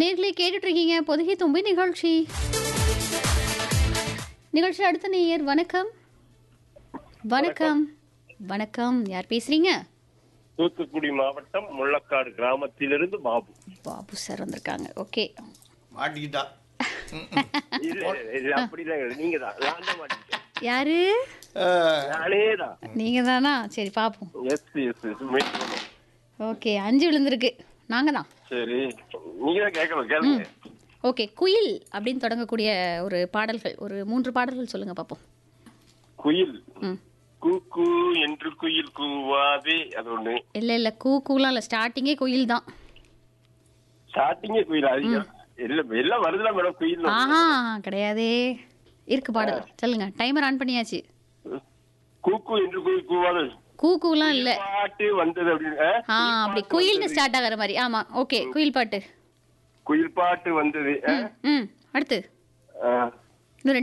நேர்களே கேட்டுட்டு இருக்கீங்க பொதுகை தும்பி நிகழ்ச்சி நிகழ்ச்சி அடுத்த நேயர் வணக்கம் வணக்கம் வணக்கம் யார் பேசுறீங்க தூத்துக்குடி மாவட்டம் முள்ளக்காடு கிராமத்திலிருந்து பாபு பாபு சார் வந்திருக்காங்க ஓகே மாட்டிக்கிட்டா இல்ல இல்ல அப்படிதான் இல்ல. நீங்க தான் நான் தான் மாட்டிக்கிட்டேன். யாரு நானே தான் நீங்க தானா சரி பாப்போம் எஸ் எஸ் எஸ் வெயிட் பண்ணும் ஓகே அஞ்சு விழுந்திருக்கு நாங்க தான் சரி நீங்க தான் கேட்கணும் கேளுங்க ஓகே குயில் அப்படின்னு தொடங்கக்கூடிய ஒரு பாடல்கள் ஒரு மூன்று பாடல்கள் சொல்லுங்க பாப்போம் குயில் ம் கூ கூ என்று குயில் கூவாதே அது ஒண்ணு இல்ல இல்ல கூ கூலாம் இல்ல ஸ்டார்டிங்கே குயில் தான் ஸ்டார்டிங்கே குயில் அதிகம் இல்ல எல்லாம் வருதுல மேடம் குயில் ஆஹா கிடையாதே இருக்கு பாடல் சொல்லுங்க டைமர் ஆன் பண்ணியாச்சு கூ கூ என்று குயில் கூவாது கூ கூலாம் இல்ல பாட்டு வந்தது அப்படின்னு ஆ? ஆ அப்படி குயில்னு ஸ்டார்ட் ஆகிற மாதிரி ஆமா ஓகே குயில் பாட்டு குயில் பாட்டு வந்தது ஆ? ம் ம் அடுத்து ஆ.